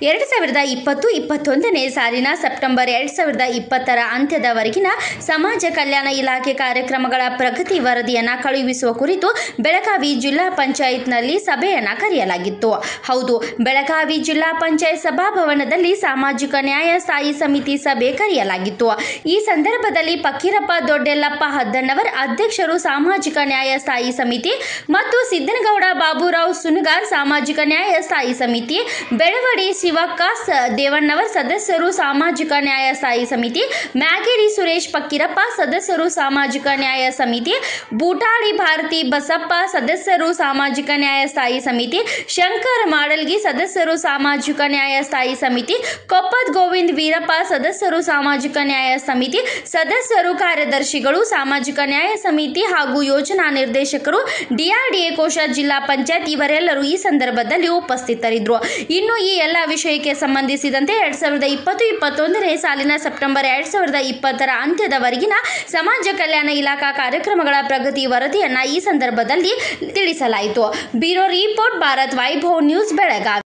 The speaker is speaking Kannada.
ಎರಡು ಸಾವಿರದ ಇಪ್ಪತ್ತು ಇಪ್ಪತ್ತೊಂದನೇ ಸಾಲಿನ ಸೆಪ್ಟೆಂಬರ್ ಎರಡು ಸಾವಿರದ ಇಪ್ಪತ್ತರ ಅಂತ್ಯದವರೆಗಿನ ಸಮಾಜ ಕಲ್ಯಾಣ ಇಲಾಖೆ ಕಾರ್ಯಕ್ರಮಗಳ ಪ್ರಗತಿ ವರದಿಯನ್ನು ಕಳುಹಿಸುವ ಕುರಿತು ಬೆಳಗಾವಿ ಜಿಲ್ಲಾ ಪಂಚಾಯತ್ನಲ್ಲಿ ಸಭೆಯನ್ನು ಕರೆಯಲಾಗಿತ್ತು ಹೌದು ಬೆಳಗಾವಿ ಜಿಲ್ಲಾ ಪಂಚಾಯತ್ ಸಭಾಭವನದಲ್ಲಿ ಸಾಮಾಜಿಕ ನ್ಯಾಯ ಸ್ಥಾಯಿ ಸಮಿತಿ ಸಭೆ ಕರೆಯಲಾಗಿತ್ತು ಈ ಸಂದರ್ಭದಲ್ಲಿ ಫಕೀರಪ್ಪ ದೊಡ್ಡೆಲ್ಲಪ್ಪ ಹದ್ದಣ್ಣವರ್ ಅಧ್ಯಕ್ಷರು ಸಾಮಾಜಿಕ ನ್ಯಾಯ ಸ್ಥಾಯಿ ಸಮಿತಿ ಮತ್ತು ಸಿದ್ದನಗೌಡ ಬಾಬುರಾವ್ ಸುನಗಾರ್ ಸಾಮಾಜಿಕ ನ್ಯಾಯ ಸ್ಥಾಯಿ ಸಮಿತಿ ಬೆಳವಡಿ ಶಿವಕ್ಕ ಸ- ದೇವಣ್ಣವರ್ ಸದಸ್ಯರು ಸಾಮಾಜಿಕ ನ್ಯಾಯ ಸ್ಥಾಯಿ ಸಮಿತಿ ಮ್ಯಾಗೇರಿ ಸುರೇಶ್ ಫಕೀರಪ್ಪ ಸದಸ್ಯರು ಸಾಮಾಜಿಕ ನ್ಯಾಯ ಸಮಿತಿ ಬೂಟಾಳಿ ಭಾರತಿ ಬಸಪ್ಪ ಸದಸ್ಯರು ಸಾಮಾಜಿಕ ನ್ಯಾಯ ಸ್ಥಾಯಿ ಸಮಿತಿ ಶಂಕರ್ ಮಾಡಲ್ಗಿ ಸದಸ್ಯರು ಸಾಮಾಜಿಕ ನ್ಯಾಯ ಸ್ಥಾಯಿ ಸಮಿತಿ ಕೊಪ್ಪದ್ ಗೋವಿಂದ್ ವೀರಪ್ಪ ಸದಸ್ಯರು ಸಾಮಾಜಿಕ ನ್ಯಾಯ ಸಮಿತಿ ಸದಸ್ಯರು ಕಾರ್ಯದರ್ಶಿಗಳು ಸಾಮಾಜಿಕ ನ್ಯಾಯ ಸಮಿತಿ ಹಾಗೂ ಯೋಜನಾ ನಿರ್ದೇಶಕರು ಡಿಆರ್ಡಿಎ ಕೋಶ ಜಿಲ್ಲಾ ಪಂಚಾಯತ್ ಇವರೆಲ್ಲರೂ ಈ ಸಂದರ್ಭದಲ್ಲಿ ಉಪಸ್ಥಿತರಿದ್ದರು ಇನ್ನು ಈ ಎಲ್ಲ ವಿಷಯಕ್ಕೆ ಸಂಬಂಧಿಸಿದಂತೆ ಎರಡ್ ಸಾವಿರದ ಇಪ್ಪತ್ತು ಇಪ್ಪತ್ತೊಂದನೇ ಸಾಲಿನ ಸೆಪ್ಟೆಂಬರ್ ಎರಡ್ ಸಾವಿರದ ಇಪ್ಪತ್ತರ ಅಂತ್ಯದವರೆಗಿನ ಸಮಾಜ ಕಲ್ಯಾಣ ಇಲಾಖಾ ಕಾರ್ಯಕ್ರಮಗಳ ಪ್ರಗತಿ ವರದಿಯನ್ನ ಈ ಸಂದರ್ಭದಲ್ಲಿ ತಿಳಿಸಲಾಯಿತು bureau report Bharat Vaibhav news Belagavi